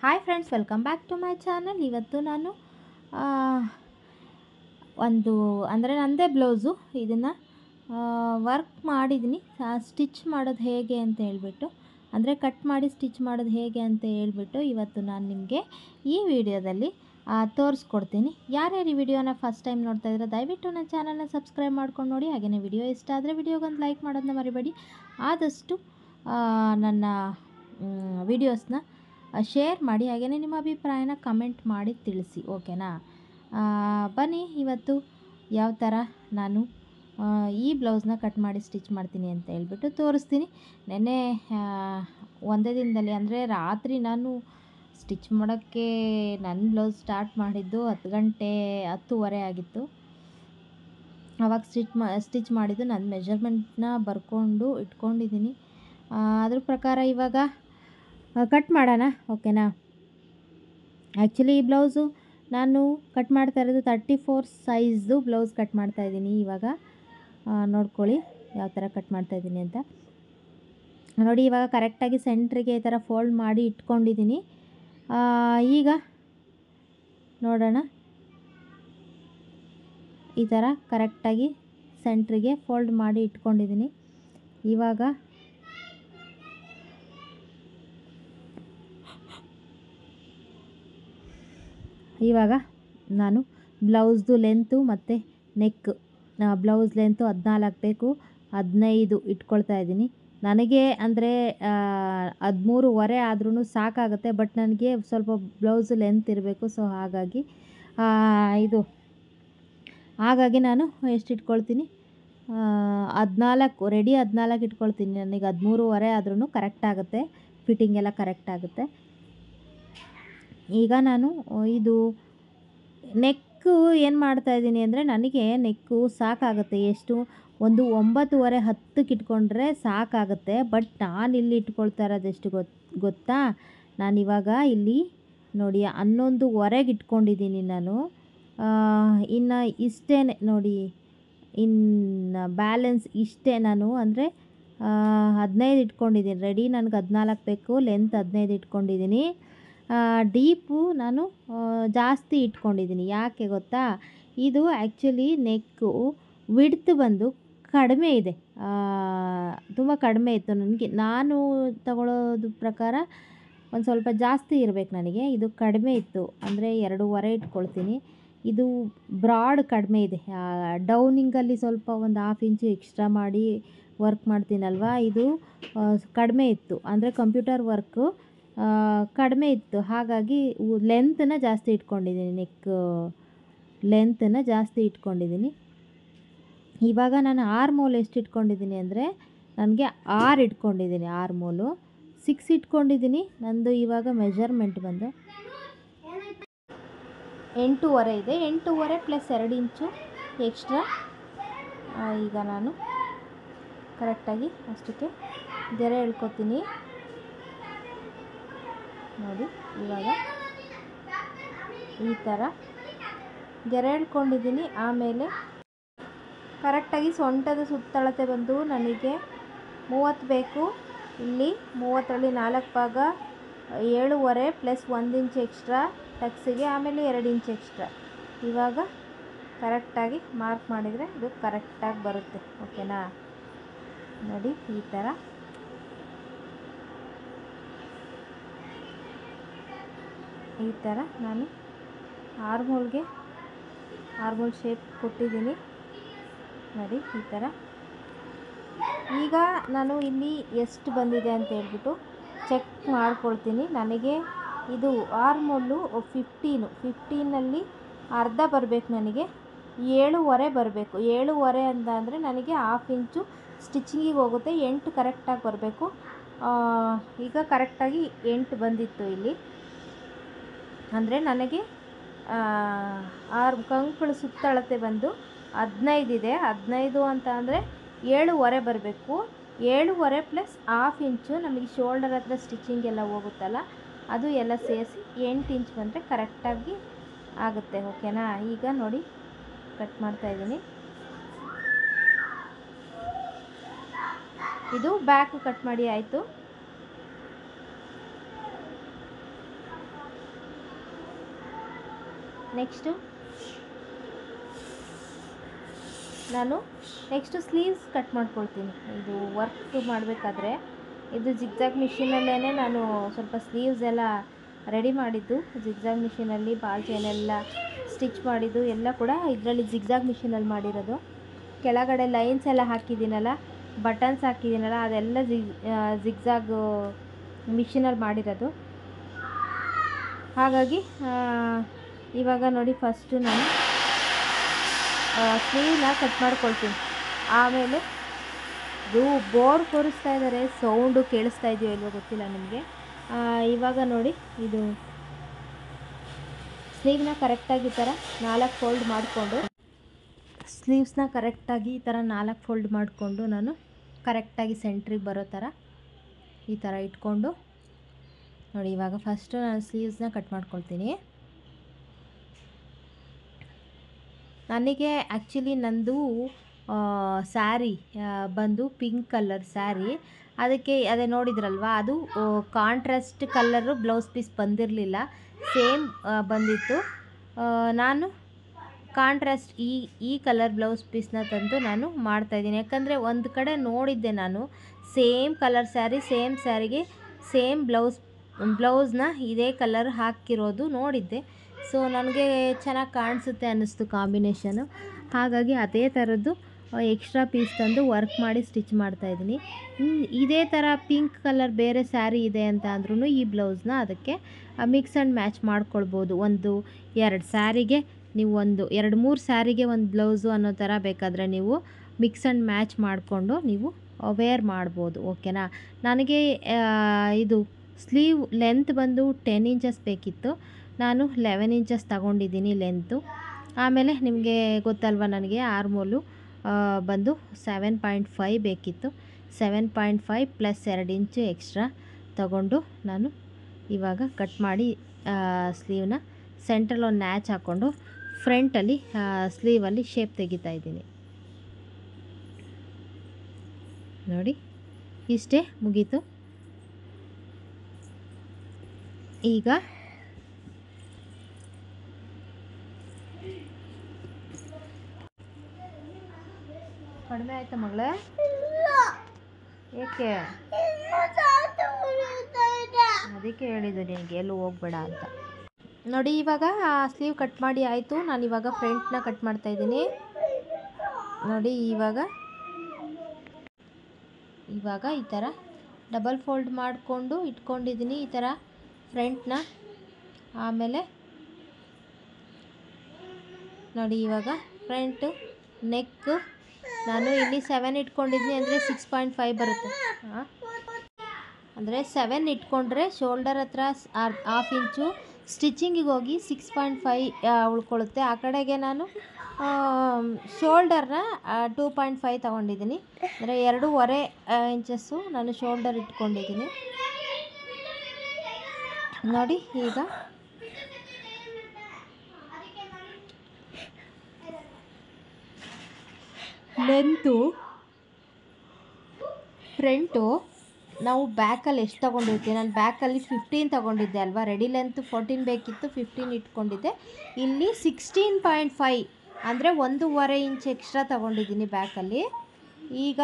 Hi friends welcome back to my channel ಇವತ್ತು ನಾನು ಆ, ಒಂದು ಅಂದರೆ ನನ್ನದೇ ಬ್ಲೌಸು ಇದನ್ನು ವರ್ಕ್ ಮಾಡಿದ್ದೀನಿ ಸ್ಟಿಚ್ ಮಾಡೋದು ಹೇಗೆ ಅಂತ ಹೇಳ್ಬಿಟ್ಟು ಅಂದರೆ ಕಟ್ ಮಾಡಿ ಸ್ಟಿಚ್ ಮಾಡೋದು ಹೇಗೆ ಅಂತ ಹೇಳ್ಬಿಟ್ಟು ಇವತ್ತು ನಾನು ನಿಮಗೆ ಈ ವಿಡಿಯೋದಲ್ಲಿ ತೋರಿಸ್ಕೊಡ್ತೀನಿ ಯಾರ್ಯಾರು ಈ ವಿಡಿಯೋನ ಫಸ್ಟ್ ಟೈಮ್ ನೋಡ್ತಾ ಇದ್ರೆ ದಯವಿಟ್ಟು ನನ್ನ ಚಾನಲ್ನ ಸಬ್ಸ್ಕ್ರೈಬ್ ಮಾಡ್ಕೊಂಡು ನೋಡಿ ಹಾಗೆಯೇ ವಿಡಿಯೋ ಇಷ್ಟ ಆದರೆ ವಿಡಿಯೋಗೊಂದು ಲೈಕ್ ಮಾಡೋದನ್ನ ಮರಿಬೇಡಿ ಆದಷ್ಟು ಆ, ನನ್ನ ವಿಡಿಯೋಸ್ನ ಶೇರ್ ಮಾಡಿ ಹಾಗೆಯೇ ನಿಮ್ಮ ಅಭಿಪ್ರಾಯನ ಕಮೆಂಟ್ ಮಾಡಿ ತಿಳಿಸಿ ಓಕೆನಾ ಆ, ಬನ್ನಿ ಇವತ್ತು ಯಾವ ಥರ ನಾನು ಆ, ಈ ಬ್ಲೌಸ್ನ ಕಟ್ ಮಾಡಿ ಸ್ಟಿಚ್ ಮಾಡ್ತೀನಿ ಅಂತ ಹೇಳ್ಬಿಟ್ಟು ತೋರಿಸ್ತೀನಿ ನೆನ್ನೆ ಆ, ಒಂದೇ ದಿನದಲ್ಲಿ ಅಂದರೆ ರಾತ್ರಿ ನಾನು ಸ್ಟಿಚ್ ಮಾಡೋಕ್ಕೆ ನನ್ನ ಬ್ಲೌಸ್ ಸ್ಟಾರ್ಟ್ ಮಾಡಿದ್ದು ಹತ್ತು ಗಂಟೆ ಹತ್ತುವರೆ ಆಗಿತ್ತು ಆವಾಗ ಸ್ಟಿಚ್ ಮಾ ಸ್ಟಿಚ್ ಮಾಡಿದ್ದು ನನ್ನ ಮೆಜರ್ಮೆಂಟ್ನ ಬರ್ಕೊಂಡು ಇಟ್ಕೊಂಡಿದ್ದೀನಿ ಆ, ಅದ್ರ ಪ್ರಕಾರ ಇವಾಗ ಕಟ್ ಮಾಡೋಣ ಓಕೆನಾ ಆ್ಯಕ್ಚುಲಿ ಈ ಬ್ಲೌಸು ನಾನು ಕಟ್ ಮಾಡ್ತಾ ಇರೋದು ತರ್ಟಿ ಫೋರ್ ಸೈಜ್ದು ಬ್ಲೌಸ್ ಕಟ್ ಮಾಡ್ತಾ ಇದ್ದೀನಿ ಇವಾಗ ಆ, ನೋಡ್ಕೊಳ್ಳಿ ಯಾವ ಥರ ಕಟ್ ಮಾಡ್ತಾ ಇದ್ದೀನಿ ಅಂತ ನೋಡಿ ಇವಾಗ ಕರೆಕ್ಟಾಗಿ ಸೆಂಟ್ರಿಗೆ ಈ ಥರ ಫೋಲ್ಡ್ ಮಾಡಿ ಇಟ್ಕೊಂಡಿದ್ದೀನಿ ಆ, ಈಗ ನೋಡೋಣ ಈ ಥರ ಕರೆಕ್ಟಾಗಿ ಸೆಂಟ್ರಿಗೆ ಫೋಲ್ಡ್ ಮಾಡಿ ಇಟ್ಕೊಂಡಿದ್ದೀನಿ ಇವಾಗ ಇವಾಗ ನಾನು ಬ್ಲೌಸ್ದು ಲೆಂತು ಮತ್ತು ನೆಕ್ ಬ್ಲೌಸ್ ಲೆಂತು ಹದಿನಾಲ್ಕು ಬೇಕು ಹದಿನೈದು ಇಟ್ಕೊಳ್ತಾ ಇದ್ದೀನಿ ನನಗೆ ಅಂದರೆ ಹದಿಮೂರುವರೆ ಆದ್ರೂ ಸಾಕಾಗುತ್ತೆ ಬಟ್ ನನಗೆ ಸ್ವಲ್ಪ ಬ್ಲೌಸ್ ಲೆಂತ್ ಇರಬೇಕು ಸೊ ಹಾಗಾಗಿ ಆ, ಇದು ಹಾಗಾಗಿ ನಾನು ಎಷ್ಟು ಇಟ್ಕೊಳ್ತೀನಿ ಹದಿನಾಲ್ಕು ರೆಡಿ ಹದಿನಾಲ್ಕು ಇಟ್ಕೊಳ್ತೀನಿ ನನಗೆ ಹದಿಮೂರುವರೆ ಆದ್ರೂ ಕರೆಕ್ಟ್ ಆಗುತ್ತೆ ಫಿಟ್ಟಿಂಗ್ ಎಲ್ಲ ಕರೆಕ್ಟ್ ಆಗುತ್ತೆ ಈಗ ನಾನು ಇದು ನೆಕ್ಕು ಏನು ಮಾಡ್ತಾ ಇದ್ದೀನಿ ಅಂದರೆ ನನಗೆ ನೆಕ್ಕು ಸಾಕಾಗುತ್ತೆ ಎಷ್ಟು ಒಂದು ಒಂಬತ್ತುವರೆ ಹತ್ತಕ್ಕೆ ಇಟ್ಕೊಂಡ್ರೆ ಸಾಕಾಗುತ್ತೆ ಬಟ್ ನಾನು ಇಲ್ಲಿ ಇಟ್ಕೊಳ್ತಾ ಇರೋದು ಎಷ್ಟು ಗೊತ್ ಗೊತ್ತಾ ನಾನಿವಾಗ ಇಲ್ಲಿ ನೋಡಿ ಹನ್ನೊಂದುವರೆಗೆ ಇಟ್ಕೊಂಡಿದ್ದೀನಿ ನಾನು ಇನ್ನು ಇಷ್ಟೇ ನೋಡಿ ಇನ್ನು ಬ್ಯಾಲೆನ್ಸ್ ಇಷ್ಟೇ ನಾನು ಅಂದರೆ ಹದಿನೈದು ಇಟ್ಕೊಂಡಿದ್ದೀನಿ ರೆಡಿ ನನಗೆ ಹದಿನಾಲ್ಕು ಬೇಕು ಲೆಂತ್ ಹದಿನೈದು ಇಟ್ಕೊಂಡಿದ್ದೀನಿ ಡೀಪು ನಾನು ಆ, ಜಾಸ್ತಿ ಇಟ್ಕೊಂಡಿದ್ದೀನಿ ಯಾಕೆ ಗೊತ್ತಾ ಇದು ಆ್ಯಕ್ಚುಲಿ ನೆಕ್ಕು ವಿಡ್ತ್ ಬಂದು ಕಡಿಮೆ ಇದೆ ತುಂಬ ಕಡಿಮೆ ಇತ್ತು ನನಗೆ ನಾನು ತಗೊಳ್ಳೋದು ಪ್ರಕಾರ ಒಂದು ಸ್ವಲ್ಪ ಜಾಸ್ತಿ ಇರಬೇಕು ನನಗೆ ಇದು ಕಡಿಮೆ ಇತ್ತು ಅಂದರೆ ಎರಡೂವರೆ ಇಟ್ಕೊಳ್ತೀನಿ ಇದು ಬ್ರಾಡ್ ಕಡಿಮೆ ಇದೆ ಡೌನಿಂಗಲ್ಲಿ ಸ್ವಲ್ಪ ಒಂದು ಹಾಫ್ ಇಂಚು ಎಕ್ಸ್ಟ್ರಾ ಮಾಡಿ ವರ್ಕ್ ಮಾಡ್ತೀನಲ್ವ ಇದು ಆ, ಕಡಿಮೆ ಇತ್ತು ಅಂದರೆ ಕಂಪ್ಯೂಟರ್ ವರ್ಕು ಆ, ಕಡಿಮೆ ಇತ್ತು ಹಾಗಾಗಿ ಲೆಂತನ್ನ ಜಾಸ್ತಿ ಇಟ್ಕೊಂಡಿದ್ದೀನಿ ನೆಕ್ ಲೆಂತನ್ನ ಜಾಸ್ತಿ ಇಟ್ಕೊಂಡಿದ್ದೀನಿ ಇವಾಗ ನಾನು ಆರು ಮೋಲ್ ಎಷ್ಟು ಇಟ್ಕೊಂಡಿದ್ದೀನಿ ಅಂದರೆ ನನಗೆ ಆರು ಇಟ್ಕೊಂಡಿದ್ದೀನಿ ಆರು ಮೋಲು ಸಿಕ್ಸ್ ಇಟ್ಕೊಂಡಿದ್ದೀನಿ ನಂದು ಇವಾಗ ಮೆಜರ್ಮೆಂಟ್ ಬಂದು ಎಂಟೂವರೆ ಇದೆ ಎಂಟೂವರೆ ಪ್ಲಸ್ ಎರಡು ಇಂಚು ಎಕ್ಸ್ಟ್ರಾ ಈಗ ನಾನು ಕರೆಕ್ಟಾಗಿ ಅಷ್ಟಕ್ಕೆ ಗೆರೆ ಎಳ್ಕೊತೀನಿ ನೋಡಿ ಇವಾಗ ಈ ಥರ ಗೆರೆ ಎಳ್ಕೊಂಡಿದ್ದೀನಿ ಆಮೇಲೆ ಕರೆಕ್ಟಾಗಿ ಸೊಂಟದ ಸುತ್ತಳತೆ ಬಂದು ನನಗೆ ಮೂವತ್ತು ಬೇಕು ಇಲ್ಲಿ ಮೂವತ್ತರಲ್ಲಿ ನಾಲ್ಕು ಭಾಗ ಏಳುವರೆ ಪ್ಲಸ್ ಒಂದು ಇಂಚ್ ಎಕ್ಸ್ಟ್ರಾ ಟಕ್ಸಿಗೆ ಆಮೇಲೆ ಎರಡು ಇಂಚ್ ಎಕ್ಸ್ಟ್ರಾ ಇವಾಗ ಕರೆಕ್ಟಾಗಿ ಮಾರ್ಕ್ ಮಾಡಿದರೆ ಇದು ಕರೆಕ್ಟಾಗಿ ಬರುತ್ತೆ ಓಕೆನಾ ನೋಡಿ ಈ ಥರ ಈ ಥರ ನಾನು ಆರ್ಮೋಲ್ಗೆ ಆರ್ಮೋಲ್ ಶೇಪ್ ಕೊಟ್ಟಿದ್ದೀನಿ ನೋಡಿ ಈ ಥರ ಈಗ ನಾನು ಇಲ್ಲಿ ಎಷ್ಟು ಬಂದಿದೆ ಅಂತ ಹೇಳ್ಬಿಟ್ಟು ಚೆಕ್ ಮಾಡ್ಕೊಳ್ತೀನಿ ನನಗೆ ಇದು ಆರ್ಮೋಲು ಫಿಫ್ಟೀನು ಫಿಫ್ಟೀನಲ್ಲಿ ಅರ್ಧ ಬರಬೇಕು ನನಗೆ ಏಳುವರೆ ಬರಬೇಕು ಏಳುವರೆ ಅಂತ ಅಂದರೆ ನನಗೆ ಹಾಫ್ ಇಂಚು ಸ್ಟಿಚಿಂಗಿಗೆ ಹೋಗುತ್ತೆ ಎಂಟು ಕರೆಕ್ಟಾಗಿ ಬರಬೇಕು ಈಗ ಕರೆಕ್ಟಾಗಿ ಎಂಟು ಬಂದಿತ್ತು ಇಲ್ಲಿ ಅಂದರೆ ನನಗೆ ಆ, ಆರು ಕಂಕಳ ಸುತ್ತಳತೆ ಬಂದು ಹದಿನೈದು ಇದೆ ಹದಿನೈದು ಅಂತ ಅಂದರೆ ಏಳುವರೆ ಬರಬೇಕು ಏಳುವರೆ ಪ್ಲಸ್ ಹಾಫ್ ಇಂಚು ನಮಗೆ ಶೋಲ್ಡರ್ ಹತ್ರ ಸ್ಟಿಚಿಂಗ್ ಎಲ್ಲ ಹೋಗುತ್ತಲ್ಲ ಅದು ಎಲ್ಲ ಸೇರಿಸಿ ಎಂಟು ಇಂಚ್ ಬಂದರೆ ಕರೆಕ್ಟಾಗಿ ಆಗುತ್ತೆ ಓಕೆನಾ ಈಗ ನೋಡಿ ಕಟ್ ಮಾಡ್ತಾ ಇದ್ದೀನಿ ಇದು ಬ್ಯಾಕ್ ಕಟ್ ಮಾಡಿ ಆಯಿತು ನೆಕ್ಸ್ಟು ನಾನು ನೆಕ್ಸ್ಟು ಸ್ಲೀವ್ಸ್ ಕಟ್ ಮಾಡ್ಕೊಳ್ತೀನಿ ಇದು ವರ್ಕ್ ಮಾಡಬೇಕಾದ್ರೆ ಇದು ಜಿಗ್ಜಾಗ್ ಮಿಷಿನಲ್ಲೇ ನಾನು ಸ್ವಲ್ಪ ಸ್ಲೀವ್ಸ್ ಎಲ್ಲ ರೆಡಿ ಮಾಡಿದ್ದು ಜಿಗ್ಜಾಗ್ ಮಿಷಿನಲ್ಲಿ ಬಾಲ್ ಚೈನ್ ಎಲ್ಲ ಸ್ಟಿಚ್ ಮಾಡಿದ್ದು ಎಲ್ಲ ಕೂಡ ಇದರಲ್ಲಿ ಜಿಗ್ಜಾಗ್ ಮಿಷಿನಲ್ಲಿ ಮಾಡಿರೋದು ಕೆಳಗಡೆ ಲೈನ್ಸ್ ಎಲ್ಲ ಹಾಕಿದ್ದೀನಲ್ಲ ಬಟನ್ಸ್ ಹಾಕಿದ್ದೀನಲ್ಲ ಅದೆಲ್ಲ ಜಿಗ್ ಜಿಗ್ಜಾಗ್ ಮಿಷಿನಲ್ಲಿ ಮಾಡಿರೋದು ಹಾಗಾಗಿ ಆ, ಇವಾಗ ನೋಡಿ ಫಸ್ಟು ನಾನು ಸ್ಲೀವ್ನ ಕಟ್ ಮಾಡ್ಕೊಳ್ತೀನಿ ಆಮೇಲೆ ಇದು ಬೋರ್ ಕೂರಿಸ್ತಾ ಇದ್ದಾರೆ ಸೌಂಡು ಕೇಳಿಸ್ತಾ ಇದೆಯೋ ಇಲ್ವೋ ಗೊತ್ತಿಲ್ಲ ನಿಮಗೆ ಇವಾಗ ನೋಡಿ ಇದು ಸ್ಲೀವ್ನ ಕರೆಕ್ಟಾಗಿ ಈ ಥರ ನಾಲ್ಕು ಫೋಲ್ಡ್ ಮಾಡಿಕೊಂಡು ಸ್ಲೀವ್ಸ್ನ ಕರೆಕ್ಟಾಗಿ ಈ ಥರ ನಾಲ್ಕು ಫೋಲ್ಡ್ ಮಾಡಿಕೊಂಡು ನಾನು ಕರೆಕ್ಟಾಗಿ ಸೆಂಟ್ರಿಗೆ ಬರೋ ಥರ ಈ ಥರ ಇಟ್ಕೊಂಡು ನೋಡಿ ಇವಾಗ ಫಸ್ಟು ನಾನು ಸ್ಲೀವ್ಸ್ನ ಕಟ್ ಮಾಡ್ಕೊಳ್ತೀನಿ ನನಗೆ ಆ್ಯಕ್ಚುಲಿ ನಂದು ಸ್ಯಾರಿ ಬಂದು ಪಿಂಕ್ ಕಲರ್ ಸ್ಯಾರಿ ಅದಕ್ಕೆ ಅದೇ ನೋಡಿದ್ರಲ್ವ ಅದು ಕಾಂಟ್ರಾಸ್ಟ್ ಕಲ್ಲರು ಬ್ಲೌಸ್ ಪೀಸ್ ಬಂದಿರಲಿಲ್ಲ ಸೇಮ್ ಬಂದಿತ್ತು ಆ, ನಾನು ಕಾಂಟ್ರಾಸ್ಟ್ ಈ ಈ ಕಲರ್ ಬ್ಲೌಸ್ ಪೀಸ್ನ ತಂದು ನಾನು ಮಾಡ್ತಾಯಿದ್ದೀನಿ ಯಾಕಂದರೆ ಒಂದು ಕಡೆ ನೋಡಿದ್ದೆ ನಾನು ಸೇಮ್ ಕಲರ್ ಸ್ಯಾರಿ ಸೇಮ್ ಸ್ಯಾರಿಗೆ ಸೇಮ್ ಬ್ಲೌಸ್ ಬ್ಲೌಸ್ನ ಇದೇ ಕಲರ್ ಹಾಕಿರೋದು ನೋಡಿದ್ದೆ ಸೊ ನನಗೆ ಚೆನ್ನಾಗಿ ಕಾಣಿಸುತ್ತೆ ಅನ್ನಿಸ್ತು ಕಾಂಬಿನೇಷನು ಹಾಗಾಗಿ ಅದೇ ಥರದ್ದು ಎಕ್ಸ್ಟ್ರಾ ಪೀಸ್ ತಂದು ವರ್ಕ್ ಮಾಡಿ ಸ್ಟಿಚ್ ಮಾಡ್ತಾಯಿದ್ದೀನಿ ಇದೇ ಥರ ಪಿಂಕ್ ಕಲರ್ ಬೇರೆ ಸ್ಯಾರಿ ಇದೆ ಅಂತ ಅಂದ್ರೂ ಈ ಬ್ಲೌಸ್ನ ಅದಕ್ಕೆ ಮಿಕ್ಸ್ ಆ್ಯಂಡ್ ಮ್ಯಾಚ್ ಮಾಡ್ಕೊಳ್ಬೋದು ಒಂದು ಎರಡು ಸ್ಯಾರಿಗೆ ನೀವು ಒಂದು ಎರಡು ಮೂರು ಸ್ಯಾರಿಗೆ ಒಂದು ಬ್ಲೌಸು ಅನ್ನೋ ಥರ ಬೇಕಾದರೆ ನೀವು ಮಿಕ್ಸ್ ಆ್ಯಂಡ್ ಮ್ಯಾಚ್ ಮಾಡಿಕೊಂಡು ನೀವು ವೇರ್ ಮಾಡ್ಬೋದು ಓಕೆನಾ ನನಗೆ ಆ, ಇದು ಸ್ಲೀವ್ ಲೆಂತ್ ಬಂದು ಟೆನ್ ಇಂಚಸ್ ಬೇಕಿತ್ತು ನಾನು ಲೆವೆನ್ ಇಂಚಸ್ ತಗೊಂಡಿದ್ದೀನಿ ಲೆಂತು ಆಮೇಲೆ ನಿಮಗೆ ಗೊತ್ತಲ್ವ ನನಗೆ ಆರ್ಮೋಲು ಆ, ಬಂದು ಸೆವೆನ್ ಪಾಯಿಂಟ್ ಫೈವ್ ಬೇಕಿತ್ತು ಸೆವೆನ್ ಪಾಯಿಂಟ್ ಫೈವ್ ಪ್ಲಸ್ ಎರಡು ಇಂಚು ಎಕ್ಸ್ಟ್ರಾ ತಗೊಂಡು ನಾನು ಇವಾಗ ಕಟ್ ಮಾಡಿ ಸ್ಲೀವ್ನ ಸೆಂಟ್ರಲ್ಲಿ ಒಂದು ನ್ಯಾಚ್ ಹಾಕ್ಕೊಂಡು ಫ್ರಂಟಲ್ಲಿ ಸ್ಲೀವಲ್ಲಿ ಶೇಪ್ ತೆಗಿತಾ ಇದ್ದೀನಿ ನೋಡಿ ಇಷ್ಟೇ ಮುಗೀತು ಈಗ ಕಡಿಮೆ ಆಯ್ತಾ ಮಗಳೇ ಏಕೆ ಅದಕ್ಕೆ ಹೇಳಿದ್ದು ನಿನಗೆ ಎಲ್ಲೂ ಹೋಗ್ಬೇಡ ಅಂತ ನೋಡಿ ಇವಾಗ ಸ್ಲೀವ್ ಕಟ್ ಮಾಡಿ ಆಯಿತು ನಾನು ಇವಾಗ ಫ್ರಂಟ್ನ ಕಟ್ ಮಾಡ್ತಾ ಇದ್ದೀನಿ ನೋಡಿ ಇವಾಗ ಇವಾಗ ಈ ಥರ ಡಬಲ್ ಫೋಲ್ಡ್ ಮಾಡಿಕೊಂಡು ಇಟ್ಕೊಂಡಿದ್ದೀನಿ ಈ ಥರ ಫ್ರಂಟ್ನ ಆಮೇಲೆ ನೋಡಿ ಇವಾಗ ಫ್ರಂಟು ನೆಕ್ಕು ನಾನು ಇಲ್ಲಿ ಸೆವೆನ್ ಇಟ್ಕೊಂಡಿದ್ದೀನಿ ಅಂದರೆ ಸಿಕ್ಸ್ ಪಾಯಿಂಟ್ ಫೈವ್ ಬರುತ್ತೆ ಹಾಂ ಅಂದರೆ ಸೆವೆನ್ ಇಟ್ಕೊಂಡ್ರೆ ಶೋಲ್ಡರ್ ಹತ್ರ ಹಾಫ್ ಇಂಚು ಸ್ಟಿಚಿಂಗಿಗೆ ಹೋಗಿ ಸಿಕ್ಸ್ ಪಾಯಿಂಟ್ ಫೈ ಉಳ್ಕೊಳ್ಳುತ್ತೆ ಆ ಕಡೆಗೆ ನಾನು ಶೋಲ್ಡರ್ನ ಟೂ ಪಾಯಿಂಟ್ ಫೈವ್ ತೊಗೊಂಡಿದ್ದೀನಿ ಅಂದರೆ ಎರಡೂವರೆ ಇಂಚಸ್ಸು ನಾನು ಶೋಲ್ಡರ್ ಇಟ್ಕೊಂಡಿದ್ದೀನಿ ನೋಡಿ ಈಗ ಲೆಂತು ಫ್ರಂಟು ನಾವು ಬ್ಯಾಕಲ್ಲಿ ಎಷ್ಟು ತೊಗೊಂಡಿರ್ತೀವಿ ನಾನು ಬ್ಯಾಕಲ್ಲಿ ಫಿಫ್ಟೀನ್ ತೊಗೊಂಡಿದ್ದೆ ಅಲ್ವಾ ರೆಡಿ ಲೆಂತ್ ಫೋರ್ಟೀನ್ ಬೇಕಿತ್ತು ಫಿಫ್ಟೀನ್ ಇಟ್ಕೊಂಡಿದ್ದೆ ಇಲ್ಲಿ ಸಿಕ್ಸ್ಟೀನ್ ಪಾಯಿಂಟ್ ಫೈ ಅಂದರೆ ಒಂದೂವರೆ ಇಂಚ್ ಎಕ್ಸ್ಟ್ರಾ ತೊಗೊಂಡಿದ್ದೀನಿ ಬ್ಯಾಕಲ್ಲಿ ಈಗ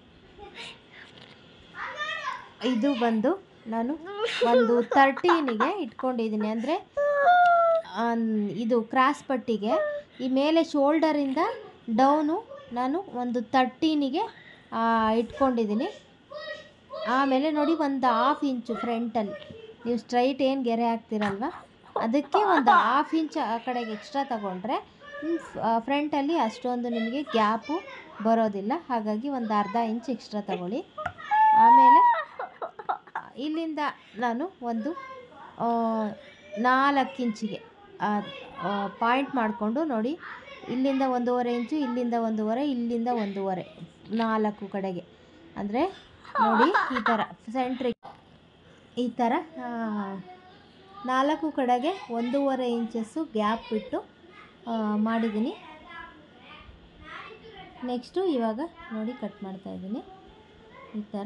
ಇದು ಬಂದು ನಾನು ಒಂದು ತರ್ಟೀನಿಗೆ ಇಟ್ಕೊಂಡಿದ್ದೀನಿ ಅಂದರೆ ಇದು ಕ್ರಾಸ್ ಪಟ್ಟಿಗೆ ಈ ಮೇಲೆ ಶೋಲ್ಡರಿಂದ ಡೌನು ನಾನು ಒಂದು ತರ್ಟೀನಿಗೆ ಇಟ್ಕೊಂಡಿದ್ದೀನಿ ಆಮೇಲೆ ನೋಡಿ ಒಂದು ಹಾಫ್ ಇಂಚು ಫ್ರಂಟಲ್ಲಿ ನೀವು ಸ್ಟ್ರೈಟ್ ಏನು ಗೆರೆ ಹಾಕ್ತೀರಲ್ವ ಅದಕ್ಕೆ ಒಂದು ಹಾಫ್ ಇಂಚ್ ಆ ಕಡೆಗೆ ಎಕ್ಸ್ಟ್ರಾ ತಗೊಂಡ್ರೆ ಫ್ರಂಟಲ್ಲಿ ಅಷ್ಟೊಂದು ನಿಮಗೆ ಗ್ಯಾಪು ಬರೋದಿಲ್ಲ ಹಾಗಾಗಿ ಒಂದು ಅರ್ಧ ಇಂಚ್ ಎಕ್ಸ್ಟ್ರಾ ತಗೊಳ್ಳಿ ಆಮೇಲೆ ಇಲ್ಲಿಂದ ನಾನು ಒಂದು ಆ, ನಾಲ್ಕು ಇಂಚಿಗೆ ಪಾಯಿಂಟ್ ಮಾಡಿಕೊಂಡು ನೋಡಿ ಇಲ್ಲಿಂದ ಒಂದೂವರೆ ಇಂಚು ಇಲ್ಲಿಂದ ಒಂದೂವರೆ ಇಲ್ಲಿಂದ ಒಂದೂವರೆ ನಾಲ್ಕು ಕಡೆಗೆ ಅಂದರೆ ನೋಡಿ ಈ ಥರ ಸೆಂಟ್ರಿಗೆ ಈ ಥರ ಆ, ನಾಲ್ಕು ಕಡೆಗೆ ಒಂದೂವರೆ ಇಂಚಸ್ಸು ಗ್ಯಾಪ್ ಬಿಟ್ಟು ಆ, ಮಾಡಿದ್ದೀನಿ ನೆಕ್ಸ್ಟು ಇವಾಗ ನೋಡಿ ಕಟ್ ಮಾಡ್ತಾ ಇದ್ದೀನಿ ಈ ಥರ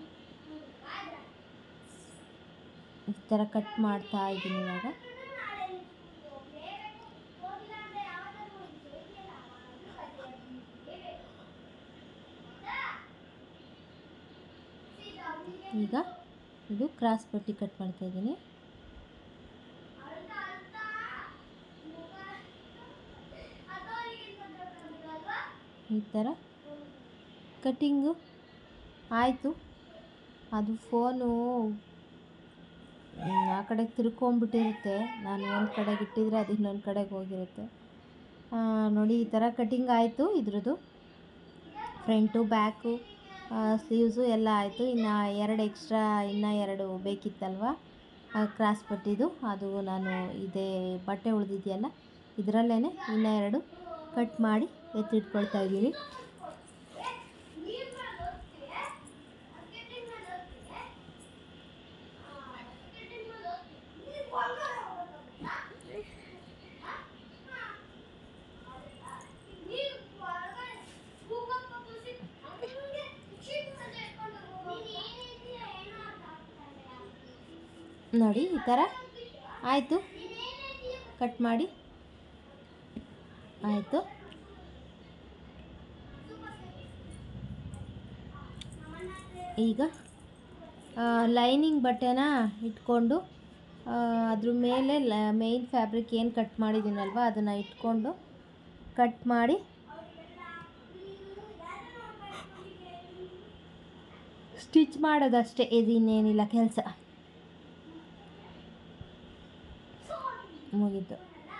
ಈ ಥರ ಕಟ್ ಮಾಡ್ತಾ ಇದ್ದೀನಿ ಇವಾಗ ಇದು ಕ್ರಾಸ್ ಪಟ್ಟಿ ಕಟ್ ಮಾಡ್ತಾ ಇದ್ದೀನಿ ಈ ಥರ ಕಟ್ಟಿಂಗು ಆಯಿತು ಅದು ಫೋನು ಆ ಕಡೆಗೆ ತಿರ್ಕೊಂಬಿಟ್ಟಿರುತ್ತೆ ನಾನು ಒಂದು ಕಡೆಗೆ ಇಟ್ಟಿದ್ರೆ ಅದು ಇನ್ನೊಂದು ಕಡೆಗೆ ಹೋಗಿರುತ್ತೆ ಆ, ನೋಡಿ ಈ ಥರ ಕಟ್ಟಿಂಗ್ ಆಯಿತು ಇದ್ರದ್ದು ಫ್ರಂಟು ಬ್ಯಾಕು ಸ್ಲೀವ್ಸು ಎಲ್ಲ ಆಯಿತು ಇನ್ನು ಎರಡು ಎಕ್ಸ್ಟ್ರಾ ಇನ್ನು ಎರಡು ಬೇಕಿತ್ತಲ್ವ ಕ್ರಾಸ್ ಪಟ್ಟಿದು ಅದು ನಾನು ಇದೇ ಬಟ್ಟೆ ಉಳಿದಿದೆಯಲ್ಲ ಇದರಲ್ಲೇ ಇನ್ನು ಎರಡು ಕಟ್ ಮಾಡಿ ಎತ್ತಿಟ್ಕೊಳ್ತಾ ಇದ್ದೀನಿ ನೋಡಿ ಈ ಥರ ಆಯಿತು ಕಟ್ ಮಾಡಿ ಆಯಿತು ಈಗ ಲೈನಿಂಗ್ ಬಟ್ಟೆನ ಇಟ್ಕೊಂಡು ಆ, ಅದ್ರ ಮೇಲೆ ಲ ಮೇಯ್ನ್ ಫ್ಯಾಬ್ರಿಕ್ ಏನು ಕಟ್ ಮಾಡಿದ್ದೀನಲ್ವ ಅದನ್ನು ಇಟ್ಕೊಂಡು ಕಟ್ ಮಾಡಿ ಸ್ಟಿಚ್ ಮಾಡೋದಷ್ಟೇ ಇದು ಇನ್ನೇನಿಲ್ಲ ಕೆಲಸ ಮುಗೀತು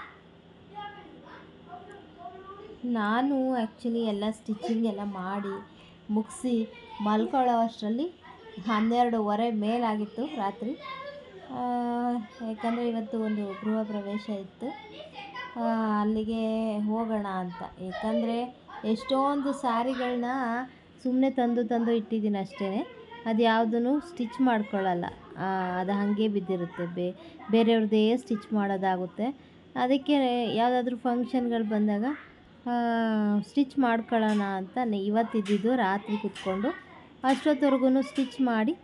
ನಾನು ಆ್ಯಕ್ಚುಲಿ ಎಲ್ಲ ಸ್ಟಿಚಿಂಗ್ ಎಲ್ಲ ಮಾಡಿ ಮುಗಿಸಿ ಮಲ್ಕೊಳ್ಳೋ ಅಷ್ಟರಲ್ಲಿ ಹನ್ನೆರಡೂವರೆ ಮೇಲಾಗಿತ್ತು ರಾತ್ರಿ ಆ, ಯಾಕಂದರೆ ಇವತ್ತು ಒಂದು ಗೃಹ ಪ್ರವೇಶ ಇತ್ತು ಆ, ಅಲ್ಲಿಗೆ ಹೋಗೋಣ ಅಂತ ಯಾಕಂದರೆ ಎಷ್ಟೊಂದು ಸ್ಯಾರಿಗಳನ್ನ ಸುಮ್ಮನೆ ತಂದು ತಂದು ಇಟ್ಟಿದ್ದೀನಿ ಅಷ್ಟೇ ಅದು ಯಾವುದೂ ಸ್ಟಿಚ್ ಮಾಡ್ಕೊಳ್ಳಲ್ಲ ಆ, ಅದು ಹಾಗೆ ಬಿದ್ದಿರುತ್ತೆ ಬೇ ಬೇರೆಯವ್ರದ್ದೇ ಸ್ಟಿಚ್ ಮಾಡೋದಾಗುತ್ತೆ ಅದಕ್ಕೆ ಯಾವುದಾದ್ರೂ ಫಂಕ್ಷನ್ಗಳು ಬಂದಾಗ ಸ್ಟಿಚ್ ಮಾಡ್ಕೊಳ್ಳೋಣ ಅಂತ ನೆ- ಇವತ್ತಿದ್ದಿದ್ದು ರಾತ್ರಿ ಕೂತ್ಕೊಂಡು ಅಷ್ಟೊತ್ತವರೆಗೂ ಸ್ಟಿಚ್ ಮಾಡಿ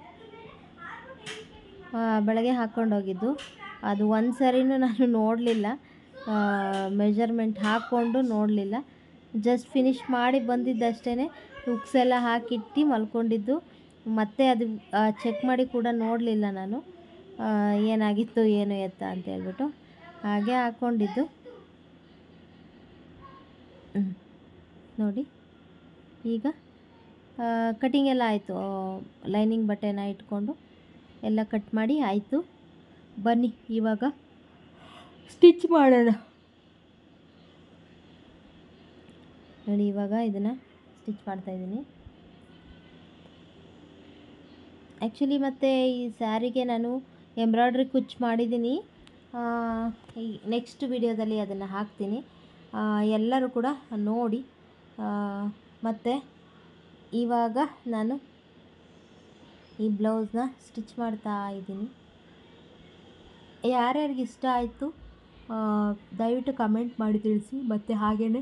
ಆ, ಬೆಳಗ್ಗೆ ಹಾಕ್ಕೊಂಡೋಗಿದ್ದು ಅದು ಒಂದು ಸರಿನೂ ನಾನು ನೋಡಲಿಲ್ಲ ಮೆಜರ್ಮೆಂಟ್ ಹಾಕ್ಕೊಂಡು ನೋಡಲಿಲ್ಲ ಜಸ್ಟ್ ಫಿನಿಶ್ ಮಾಡಿ ಬಂದಿದ್ದಷ್ಟೇ ಹುಕ್ಸ್ ಎಲ್ಲ ಹಾಕಿಟ್ಟು ಮಲ್ಕೊಂಡಿದ್ದು ಮತ್ತೆ ಅದು ಚೆಕ್ ಮಾಡಿ ಕೂಡ ನೋಡಲಿಲ್ಲ ನಾನು ಆ, ಏನಾಗಿತ್ತು ಏನು ಎತ್ತ ಅಂತ ಹೇಳ್ಬಿಟ್ಟು ಹಾಗೆ ಹಾಕ್ಕೊಂಡಿದ್ದು ಹ್ಮ್. ನೋಡಿ ಈಗ ಕಟಿಂಗ್ ಎಲ್ಲ ಆಯಿತು ಲೈನಿಂಗ್ ಬಟ್ಟೆನ ಇಟ್ಕೊಂಡು ಎಲ್ಲ ಕಟ್ ಮಾಡಿ ಆಯಿತು ಬನ್ನಿ ಇವಾಗ ಸ್ಟಿಚ್ ಮಾಡೋಣ ನೋಡಿ ಇವಾಗ ಇದನ್ನು ಸ್ಟಿಚ್ ಮಾಡ್ತಾಯಿದ್ದೀನಿ ಆ್ಯಕ್ಚುಲಿ ಮತ್ತು ಈ ಸ್ಯಾರಿಗೆ ನಾನು ಎಂಬ್ರಾಯ್ಡ್ರಿ ಕುಚ್ಚು ಮಾಡಿದ್ದೀನಿ ಆ, ಈ ನೆಕ್ಸ್ಟ್ ವಿಡಿಯೋದಲ್ಲಿ ಅದನ್ನು ಹಾಕ್ತೀನಿ ಆ, ಎಲ್ಲರೂ ಕೂಡ ನೋಡಿ ಮತ್ತು ಇವಾಗ ನಾನು ಈ ಬ್ಲೌಸ್ನ ಸ್ಟಿಚ್ ಮಾಡ್ತಾ ಇದ್ದೀನಿ ಯಾರ್ಯಾರಿಗೆ ಇಷ್ಟ ಆಯಿತು ದಯವಿಟ್ಟು ಕಮೆಂಟ್ ಮಾಡಿ ತಿಳಿಸಿ ಮತ್ತು ಹಾಗೆಯೇ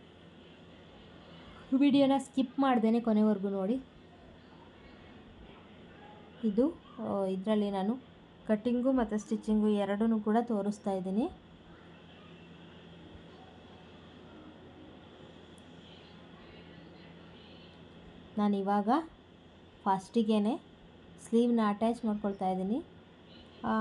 ವಿಡಿಯೋನ ಸ್ಕಿಪ್ ಮಾಡ್ದೇನೆ ಕೊನೆವರೆಗೂ ನೋಡಿ ಇದು ಇದರಲ್ಲಿ ನಾನು ಕಟ್ಟಿಂಗು ಮತ್ತು ಸ್ಟಿಚಿಂಗು ಎರಡೂ ಕೂಡ ತೋರಿಸ್ತಾ ಇದ್ದೀನಿ ನಾನು ಇವಾಗ ಫಸ್ಟಿಗೆ ಸ್ಲೀವ್ನ ಅಟ್ಯಾಚ್ ಮಾಡ್ಕೊಳ್ತಾ ಇದ್ದೀನಿ ಆ,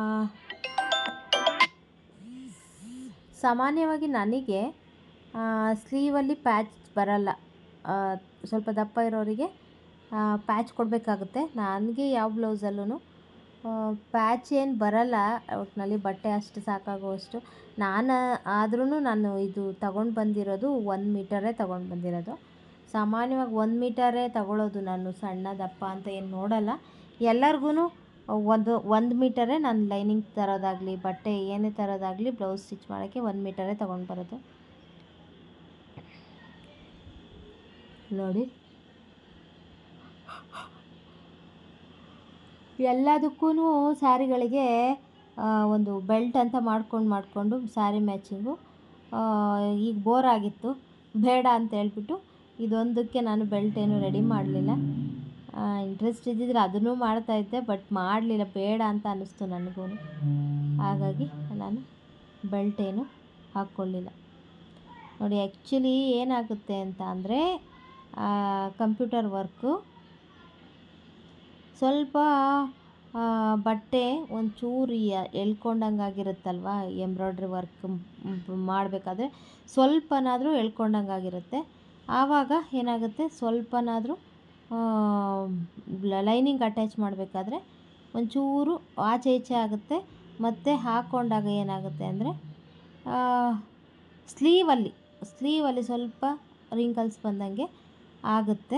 ಸಾಮಾನ್ಯವಾಗಿ ನನಗೆ ಸ್ಲೀವಲ್ಲಿ ಪ್ಯಾಚ್ ಬರಲ್ಲ ಆ, ಸ್ವಲ್ಪ ದಪ್ಪ ಇರೋರಿಗೆ ಪ್ಯಾಚ್ ಕೊಡಬೇಕಾಗುತ್ತೆ ನನಗೆ ಯಾವ ಬ್ಲೌಸಲ್ಲೂ ಪ್ಯಾಚ್ ಏನು ಬರಲ್ಲ ಒಟ್ಟಿನಲ್ಲಿ ಬಟ್ಟೆ ಅಷ್ಟು ಸಾಕಾಗುವಷ್ಟು ನಾನು ಆದ್ರೂ ನಾನು ಇದು ತಗೊಂಡು ಬಂದಿರೋದು ಒಂದು ಮೀಟರೇ ತಗೊಂಡು ಬಂದಿರೋದು ಸಾಮಾನ್ಯವಾಗಿ ಒಂದು ಮೀಟರೇ ತಗೊಳ್ಳೋದು ನಾನು ಸಣ್ಣ ದಪ್ಪ ಅಂತ ಏನು ನೋಡಲ್ಲ ಎಲ್ಲರಿಗೂ ಒಂದು ಒಂದು ಮೀಟರೇ ನಾನು ಲೈನಿಂಗ್ ತರೋದಾಗಲಿ ಬಟ್ಟೆ ಏನೇ ತರೋದಾಗಲಿ ಬ್ಲೌಸ್ ಸ್ಟಿಚ್ ಮಾಡೋಕ್ಕೆ ಒಂದು ಮೀಟರೇ ತಗೊಂಡು ಬರೋದು ನೋಡಿ ಎಲ್ಲದಕ್ಕೂ ಸ್ಯಾರಿಗಳಿಗೆ ಆ, ಒಂದು ಬೆಲ್ಟ್ ಅಂತ ಮಾಡ್ಕೊಂಡು ಮಾಡಿಕೊಂಡು ಸ್ಯಾರಿ ಮ್ಯಾಚಿಂಗು ಈಗ ಬೋರ್ ಆಗಿತ್ತು ಬೇಡ ಅಂತ ಹೇಳ್ಬಿಟ್ಟು ಇದೊಂದಕ್ಕೆ ನಾನು ಬೆಲ್ಟ್ ಏನು ರೆಡಿ ಮಾಡಲಿಲ್ಲ ಇಂಟ್ರೆಸ್ಟ್ ಇದ್ದಿದ್ರೆ ಅದನ್ನೂ ಮಾಡ್ತಾಯಿದ್ದೆ ಬಟ್ ಮಾಡಲಿಲ್ಲ ಬೇಡ ಅಂತ ಅನ್ನಿಸ್ತು ನನಗೂ ಹಾಗಾಗಿ ನಾನು ಬೆಲ್ಟ್ ಏನು ಹಾಕ್ಕೊಳ್ಳಿಲ್ಲ ನೋಡಿ ಆ್ಯಕ್ಚುಲಿ ಏನಾಗುತ್ತೆ ಅಂತ ಅಂದರೆ ಕಂಪ್ಯೂಟರ್ ವರ್ಕು ಸ್ವಲ್ಪ ಆ, ಬಟ್ಟೆ ಒಂಚೂರು ಯ- ಎಳ್ಕೊಂಡಂಗೆ ಆಗಿರುತ್ತಲ್ವ ಎಂಬ್ರಾಯ್ಡ್ರಿ ವರ್ಕ್ ಮಾಡಬೇಕಾದ್ರೆ ಸ್ವಲ್ಪನಾದರೂ ಎಳ್ಕೊಂಡಂಗೆ ಆಗಿರುತ್ತೆ ಆವಾಗ ಏನಾಗುತ್ತೆ ಸ್ವಲ್ಪನಾದರೂ ಲೈನಿಂಗ್ ಅಟ್ಯಾಚ್ ಮಾಡಬೇಕಾದ್ರೆ ಒಂಚೂರು ಆಚೆ ಈಚೆ ಆಗುತ್ತೆ ಮತ್ತು ಹಾಕ್ಕೊಂಡಾಗ ಏನಾಗುತ್ತೆ ಅಂದರೆ ಸ್ಲೀವಲ್ಲಿ ಸ್ಲೀವಲ್ಲಿ ಸ್ವಲ್ಪ ರಿಂಕಲ್ಸ್ ಬಂದಂಗೆ ಆಗುತ್ತೆ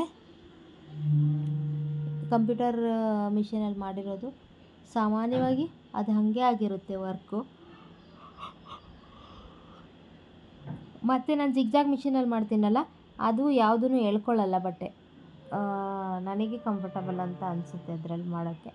ಕಂಪ್ಯೂಟರ್ ಮಿಷಿನಲ್ಲಿ ಮಾಡಿರೋದು ಸಾಮಾನ್ಯವಾಗಿ ಅದು ಹಾಗೆ ಆಗಿರುತ್ತೆ ವರ್ಕು ಮತ್ತು ನಾನು ಜಿಗ್ಜಾಗ್ ಮಿಷಿನಲ್ಲಿ ಮಾಡ್ತೀನಲ್ಲ ಅದು ಯಾವುದೂ ಎಳ್ಕೊಳ್ಳಲ್ಲ ಬಟ್ಟೆ ಆ, ನನಗೆ ಕಂಫರ್ಟಬಲ್ ಅಂತ ಅನಿಸುತ್ತೆ ಅದರಲ್ಲಿ ಮಾಡೋಕ್ಕೆ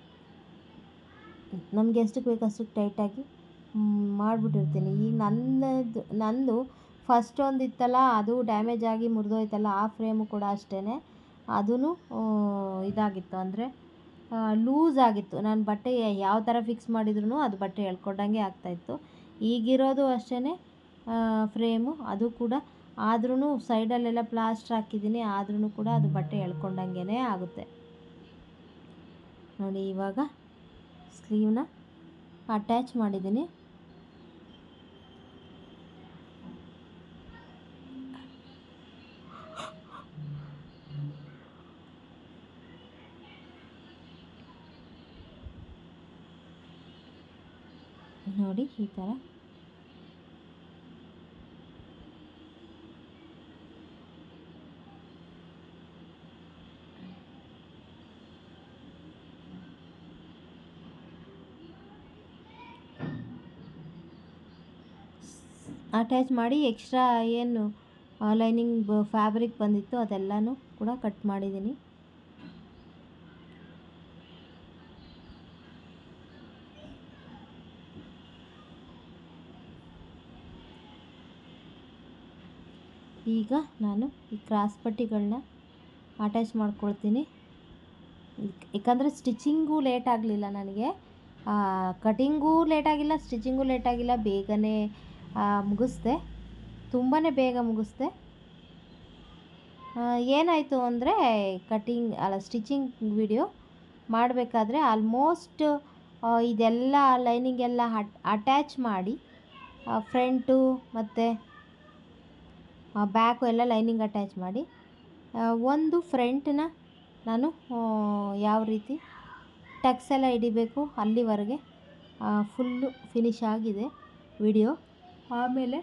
ನಮಗೆ ಎಷ್ಟಕ್ಕೆ ಬೇಕು ಅಷ್ಟಕ್ಕೆ ಟೈಟಾಗಿ ಮಾಡಿಬಿಟ್ಟಿರ್ತೀನಿ ಈಗ ನನ್ನದು ನಂದು ಫಸ್ಟ್ ಒಂದು ಇತ್ತಲ್ಲ ಅದು ಡ್ಯಾಮೇಜ್ ಆಗಿ ಮುರಿದೋಯ್ತಲ್ಲ ಆ ಫ್ರೇಮು ಕೂಡ ಅಷ್ಟೇ ಅದೂ ಇದಾಗಿತ್ತು ಅಂದರೆ ಲೂಸ್ ಆಗಿತ್ತು ನಾನು ಬಟ್ಟೆ ಯಾವ ಥರ ಫಿಕ್ಸ್ ಮಾಡಿದ್ರು ಅದು ಬಟ್ಟೆ ಎಳ್ಕೊಂಡಂಗೆ ಆಗ್ತಾಯಿತ್ತು ಈಗಿರೋದು ಅಷ್ಟೇ ಫ್ರೇಮು ಅದು ಕೂಡ ಆದ್ರೂ ಸೈಡಲ್ಲೆಲ್ಲ ಪ್ಲಾಸ್ಟ್ರ್ ಹಾಕಿದ್ದೀನಿ ಆದ್ರೂ ಕೂಡ ಅದು ಬಟ್ಟೆ ಎಳ್ಕೊಂಡಂಗೆ ಆಗುತ್ತೆ ನೋಡಿ ಇವಾಗ ಸ್ಲೀವ್ನ ಅಟ್ಯಾಚ್ ಮಾಡಿದ್ದೀನಿ ನೋಡಿ ಈ ಥರ ಅಟ್ಯಾಚ್ ಮಾಡಿ ಎಕ್ಸ್ಟ್ರಾ ಏನು ಲೈನಿಂಗ್ ಫ್ಯಾಬ್ರಿಕ್ ಬಂದಿತ್ತು ಅದೆಲ್ಲನೂ ಕೂಡ ಕಟ್ ಮಾಡಿದ್ದೀನಿ ಈಗ ನಾನು ಈ ಕ್ರಾಸ್ ಪಟ್ಟಿಗಳನ್ನ ಅಟ್ಯಾಚ್ ಮಾಡ್ಕೊಳ್ತೀನಿ ಯಾಕಂದರೆ ಸ್ಟಿಚಿಂಗು ಲೇಟ್ ಆಗಲಿಲ್ಲ ನನಗೆ ಕಟಿಂಗೂ ಲೇಟ್ ಆಗಿಲ್ಲ ಸ್ಟಿಚಿಂಗೂ ಲೇಟ್ ಆಗಿಲ್ಲ ಬೇಗನೆ ಆ, ಮುಗಿಸ್ದೆ ತುಂಬಾ ಬೇಗ ಮುಗಿಸ್ದೆ ಆ, ಏನಾಯಿತು ಅಂದರೆ ಕಟಿಂಗ್ ಅಲ್ಲ ಸ್ಟಿಚಿಂಗ್ ವಿಡಿಯೋ ಮಾಡಬೇಕಾದ್ರೆ ಆಲ್ಮೋಸ್ಟ್ ಇದೆಲ್ಲ ಲೈನಿಂಗ್ ಎಲ್ಲ ಅಟ್ಯಾಚ್ ಮಾಡಿ ಫ್ರಂಟು ಮತ್ತು ಬ್ಯಾಕು ಎಲ್ಲ ಲೈನಿಂಗ್ ಅಟ್ಯಾಚ್ ಮಾಡಿ ಆ, ಒಂದು ಫ್ರಂಟನ್ನ ನಾನು ಆ, ಯಾವ ರೀತಿ ಟಕ್ಸ್ ಎಲ್ಲ ಹಿಡಿಬೇಕು ಅಲ್ಲಿವರೆಗೆ ಫುಲ್ಲು ಫಿನಿಶ್ ಆಗಿದೆ ವಿಡಿಯೋ ಆಮೇಲೆ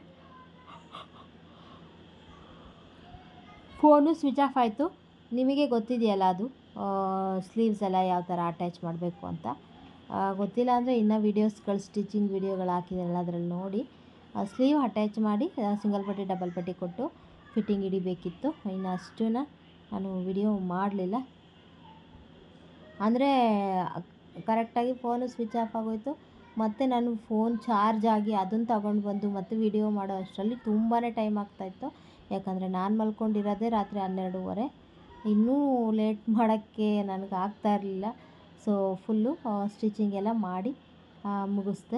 ಫೋನು ಸ್ವಿಚ್ ಆಫ್ ಆಯಿತು ನಿಮಗೆ ಗೊತ್ತಿದೆಯಲ್ಲ ಅದು ಸ್ಲೀವ್ಸ್ ಎಲ್ಲ ಯಾವ ಥರ ಅಟ್ಯಾಚ್ ಮಾಡಬೇಕು ಅಂತ ಆ, ಗೊತ್ತಿಲ್ಲ ಅಂದರೆ ಇನ್ನೂ ವೀಡಿಯೋಸ್ಗಳು ಸ್ಟಿಚಿಂಗ್ ವೀಡಿಯೋಗಳು ಹಾಕಿದ್ದೀನಲ್ಲ ಅದರಲ್ಲಿ ನೋಡಿ ಸ್ಲೀವ್ ಅಟ್ಯಾಚ್ ಮಾಡಿ ಸಿಂಗಲ್ ಪಟ್ಟಿ ಡಬಲ್ ಪಟ್ಟಿ ಕೊಟ್ಟು ಫಿಟ್ಟಿಂಗ್ ಹಿಡಿಬೇಕಿತ್ತು ಇನ್ನು ಅಷ್ಟನ್ನ ನಾನು ವಿಡಿಯೋ ಮಾಡಲಿಲ್ಲ ಅಂದರೆ ಕರೆಕ್ಟಾಗಿ ಫೋನು ಸ್ವಿಚ್ ಆಫ್ ಆಗೋಯ್ತು ಮತ್ತು ನಾನು ಫೋನ್ ಚಾರ್ಜ್ ಆಗಿ ಅದನ್ನು ತಗೊಂಡು ಬಂದು ಮತ್ತೆ ವಿಡಿಯೋ ಮಾಡೋ ಅಷ್ಟರಲ್ಲಿ ತುಂಬಾ ಟೈಮ್ ಆಗ್ತಾಯಿತ್ತು ಯಾಕಂದರೆ ನಾನು ಮಲ್ಕೊಂಡಿರೋದೇ ರಾತ್ರಿ ಹನ್ನೆರಡೂವರೆ ಇನ್ನೂ ಲೇಟ್ ಮಾಡೋಕ್ಕೆ ನನಗೆ ಆಗ್ತಾ ಇರಲಿಲ್ಲ ಸೊ ಫುಲ್ಲು ಸ್ಟಿಚಿಂಗ್ ಎಲ್ಲ ಮಾಡಿ ಆ, ಮುಗಿಸ್ದೆ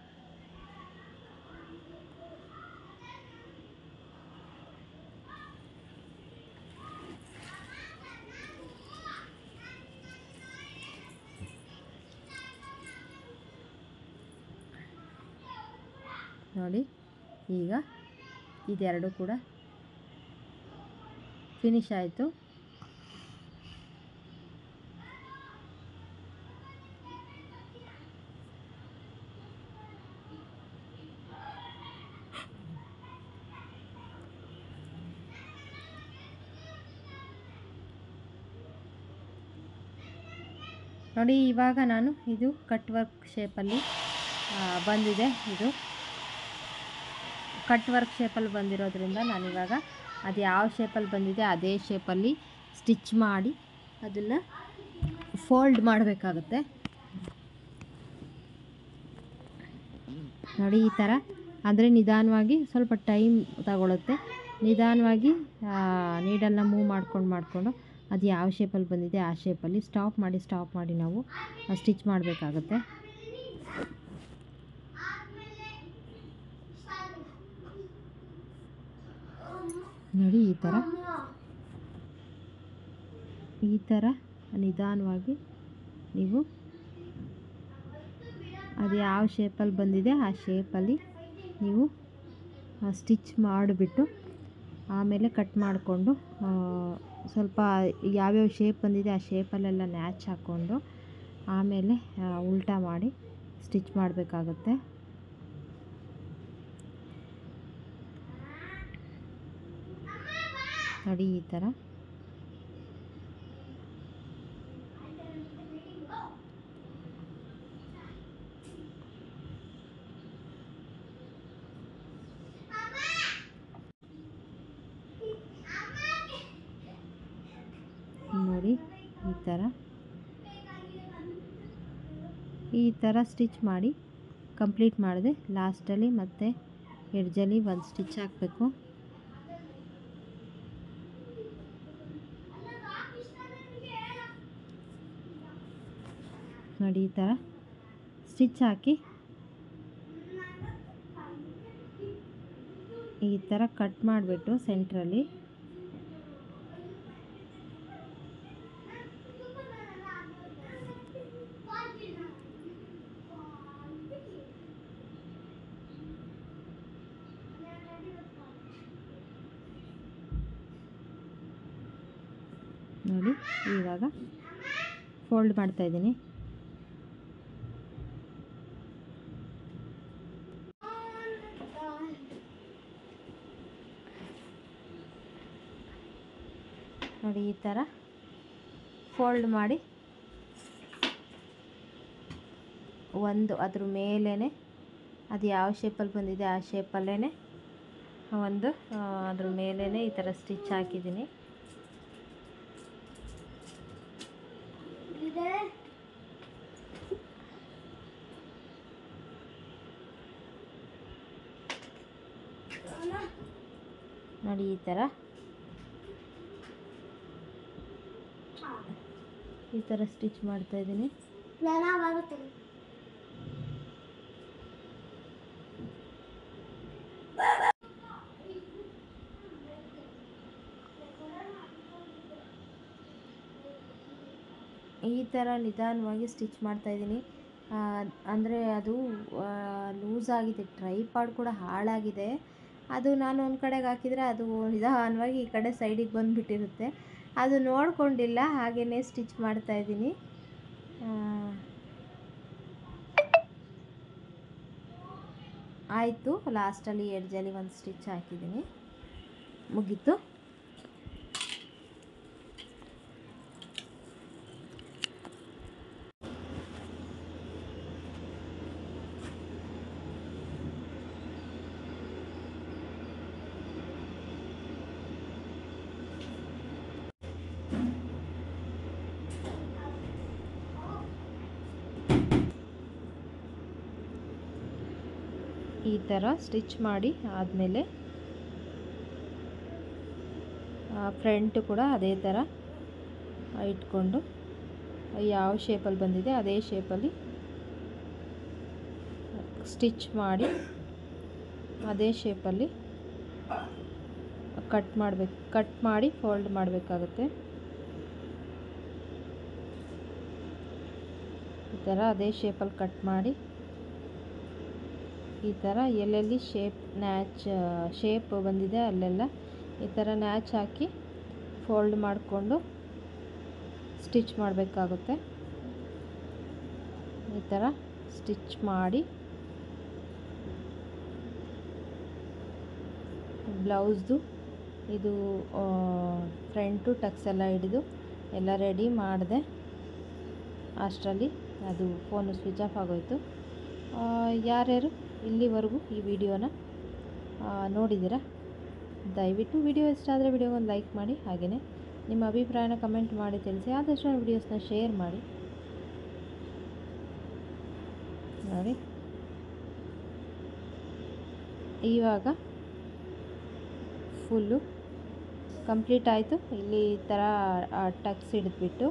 ನೋಡಿ ಈಗ ಇದೆರಡು ಕೂಡ ಫಿನಿಶ್ ಆಯಿತು ನೋಡಿ ಇವಾಗ ನಾನು ಇದು ಕಟ್ ವರ್ಕ್ ಶೇಪಲ್ಲಿ ಬಂದಿದೆ ಇದು ಕಟ್ ವರ್ಕ್ ಶೇಪಲ್ಲಿ ಬಂದಿರೋದ್ರಿಂದ ನಾನಿವಾಗ ಅದು ಯಾವ ಶೇಪಲ್ಲಿ ಬಂದಿದೆ ಅದೇ ಶೇಪಲ್ಲಿ ಸ್ಟಿಚ್ ಮಾಡಿ ಅದನ್ನು ಫೋಲ್ಡ್ ಮಾಡಬೇಕಾಗುತ್ತೆ ನೋಡಿ ಈ ಥರ ಅಂದರೆ ನಿಧಾನವಾಗಿ ಸ್ವಲ್ಪ ಟೈಮ್ ತಗೊಳುತ್ತೆ ನಿಧಾನವಾಗಿ ನೀಡಲ್ನ ಮೂವ್ ಮಾಡ್ಕೊಂಡು ಮಾಡಿಕೊಂಡು ಅದು ಯಾವ ಶೇಪಲ್ಲಿ ಬಂದಿದೆ ಆ ಶೇಪಲ್ಲಿ ಸ್ಟಾಪ್ ಮಾಡಿ ಸ್ಟಾಪ್ ಮಾಡಿ ನಾವು ಸ್ಟಿಚ್ ಮಾಡಬೇಕಾಗುತ್ತೆ ನೋಡಿ ಈ ಥರ ಈ ಥರ ನಿಧಾನವಾಗಿ ನೀವು ಅದು ಯಾವ ಶೇಪಲ್ಲಿ ಬಂದಿದೆ ಆ ಶೇಪಲ್ಲಿ ನೀವು ಸ್ಟಿಚ್ ಮಾಡಿಬಿಟ್ಟು ಆಮೇಲೆ ಕಟ್ ಮಾಡಿಕೊಂಡು ಸ್ವಲ್ಪ ಯಾವ್ಯಾವ ಶೇಪ್ ಬಂದಿದೆ ಆ ಶೇಪಲ್ಲೆಲ್ಲ ನ್ಯಾಚ್ ಹಾಕ್ಕೊಂಡು ಆಮೇಲೆ ಉಲ್ಟಾ ಮಾಡಿ ಸ್ಟಿಚ್ ಮಾಡಬೇಕಾಗುತ್ತೆ ನೋಡಿ ಈ ಥರ ನೋಡಿ ಈ ಥರ ಈ ಥರ ಸ್ಟಿಚ್ ಮಾಡಿ ಕಂಪ್ಲೀಟ್ ಮಾಡಿದೆ ಲಾಸ್ಟಲ್ಲಿ ಮತ್ತೆ ಎಡ್ಜಲ್ಲಿ ಒಂದು ಸ್ಟಿಚ್ ಹಾಕಬೇಕು ನೋಡಿ ಈ ಥರ ಸ್ಟಿಚ್ ಹಾಕಿ ಈ ಥರ ಕಟ್ ಮಾಡಿಬಿಟ್ಟು ಸೆಂಟ್ರಲ್ಲಿ ನೋಡಿ ಇವಾಗ ಫೋಲ್ಡ್ ಮಾಡ್ತಾ ಇದ್ದೀನಿ ನೋಡಿ ಈ ಥರ ಫೋಲ್ಡ್ ಮಾಡಿ ಒಂದು ಅದ್ರ ಮೇಲೇ ಅದು ಯಾವ ಶೇಪಲ್ಲಿ ಬಂದಿದೆ ಆ ಶೇಪಲ್ಲೇ ಒಂದು ಆ, ಅದ್ರ ಮೇಲೇ ಈ ಥರ ಸ್ಟಿಚ್ ಹಾಕಿದ್ದೀನಿ ನೋಡಿ ಈ ಥರ ಈ ಥರ ಸ್ಟಿಚ್ ಮಾಡ್ತಾ ಇದ್ದೀನಿ ಈ ಥರ ನಿಧಾನವಾಗಿ ಸ್ಟಿಚ್ ಮಾಡ್ತಾ ಇದ್ದೀನಿ ಅಂದರೆ ಅದು ಲೂಸ್ ಆಗಿದೆ ಟ್ರೈಪಾಡ್ ಕೂಡ ಹಾಳಾಗಿದೆ ಅದು ನಾನು ಒಂದು ಕಡೆಗೆ ಹಾಕಿದರೆ ಅದು ನಿಧಾನವಾಗಿ ಈ ಕಡೆ ಸೈಡಿಗೆ ಬಂದುಬಿಟ್ಟಿರುತ್ತೆ ಅದು ನೋಡಿಕೊಂಡಿಲ್ಲ ಹಾಗೆಯೇ ಸ್ಟಿಚ್ ಮಾಡ್ತಾ ಇದ್ದೀನಿ ಆಯಿತು ಲಾಸ್ಟಲ್ಲಿ ಎಡ್ಜಲ್ಲಿ ಒಂದು ಸ್ಟಿಚ್ ಹಾಕಿದ್ದೀನಿ ಮುಗೀತು ಈ ಥರ ಸ್ಟಿಚ್ ಮಾಡಿ ಆದಮೇಲೆ ಫ್ರಂಟ್ ಕೂಡ ಅದೇ ಥರ ಇಟ್ಕೊಂಡು ಯಾವ ಶೇಪಲ್ಲಿ ಬಂದಿದೆ ಅದೇ ಶೇಪಲ್ಲಿ ಸ್ಟಿಚ್ ಮಾಡಿ ಅದೇ ಶೇಪಲ್ಲಿ ಕಟ್ ಮಾಡಬೇಕು ಕಟ್ ಮಾಡಿ ಫೋಲ್ಡ್ ಮಾಡಬೇಕಾಗುತ್ತೆ ಈ ಥರ ಅದೇ ಶೇಪಲ್ಲಿ ಕಟ್ ಮಾಡಿ ಈ ಥರ ಎಲ್ಲೆಲ್ಲಿ ಶೇಪ್ ನ್ಯಾಚ್ ಶೇಪ್ ಬಂದಿದೆ ಅಲ್ಲೆಲ್ಲ ಈ ಥರ ನ್ಯಾಚ್ ಹಾಕಿ ಫೋಲ್ಡ್ ಮಾಡಿಕೊಂಡು ಸ್ಟಿಚ್ ಮಾಡಬೇಕಾಗುತ್ತೆ ಈ ಥರ ಸ್ಟಿಚ್ ಮಾಡಿ ಬ್ಲೌಸ್ದು ಇದು ಫ್ರಂಟು ಟಕ್ಸ್ ಎಲ್ಲ ಹಿಡಿದು ಎಲ್ಲ ರೆಡಿ ಮಾಡಿದೆ ಅಷ್ಟರಲ್ಲಿ ಅದು ಫೋನು ಸ್ವಿಚ್ ಆಫ್ ಆಗೋಯಿತು ಯಾರ್ಯಾರು ಇಲ್ಲಿವರೆಗೂ ಈ ವಿಡಿಯೋನ ನೋಡಿದ್ದೀರಾ ದಯವಿಟ್ಟು ವಿಡಿಯೋ ಇಷ್ಟ ಆದರೆ ವಿಡಿಯೋಗೊಂದು ಲೈಕ್ ಮಾಡಿ ಹಾಗೆಯೇ ನಿಮ್ಮ ಅಭಿಪ್ರಾಯನ ಕಮೆಂಟ್ ಮಾಡಿ ತಿಳಿಸಿ ಆದಷ್ಟು ವಿಡಿಯೋಸ್ನ ಶೇರ್ ಮಾಡಿ ನೋಡಿ ಇವಾಗ ಫುಲ್ಲು ಕಂಪ್ಲೀಟ್ ಆಯಿತು ಇಲ್ಲಿ ಈ ಥರ ಟಕ್ಸ್ ಹಿಡಿದ್ಬಿಟ್ಟು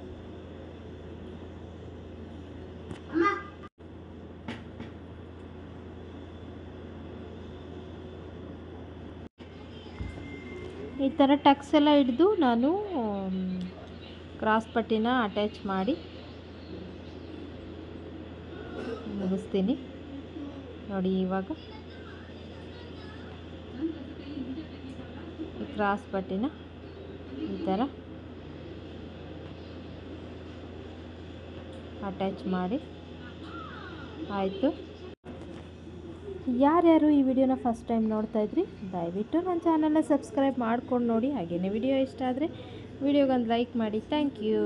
ಈ ಥರ ಟಕ್ಸ್ ಎಲ್ಲ ಹಿಡಿದು ನಾನು ಕ್ರಾಸ್ ಪಟ್ಟಿನ ಅಟ್ಯಾಚ್ ಮಾಡಿ ಮುಗಿಸ್ತೀನಿ ನೋಡಿ ಇವಾಗ ಈ ಕ್ರಾಸ್ ಪಟ್ಟಿನ ಈ ಥರ ಅಟ್ಯಾಚ್ ಮಾಡಿ ಆಯಿತು ಯಾರ್ಯಾರು ಈ ವಿಡಿಯೋನ ಫಸ್ಟ್ ಟೈಮ್ ನೋಡ್ತಾ ಇದ್ರಿ ದಯವಿಟ್ಟು ನನ್ನ ಚಾನಲ್ನ ಸಬ್ಸ್ಕ್ರೈಬ್ ಮಾಡ್ಕೊಂಡು ನೋಡಿ ಹಾಗೆಯೇ ವಿಡಿಯೋ ಇಷ್ಟ ಆದರೆ ವಿಡಿಯೋಗೊಂದು ಲೈಕ್ ಮಾಡಿ thank you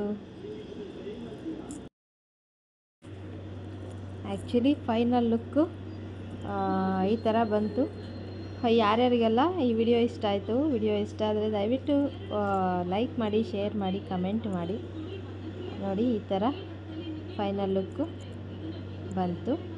actually final look ಈ ಥರ ಬಂತು ಯಾರ್ಯಾರಿಗೆಲ್ಲ ಈ ವಿಡಿಯೋ ಇಷ್ಟ ಆಯಿತು ವಿಡಿಯೋ ಇಷ್ಟ ಆದರೆ ದಯವಿಟ್ಟು ಲೈಕ್ ಮಾಡಿ ಶೇರ್ ಮಾಡಿ ಕಮೆಂಟ್ ಮಾಡಿ ನೋಡಿ ಈ ಥರ ಫೈನಲ್ ಲುಕ್ಕು ಬಂತು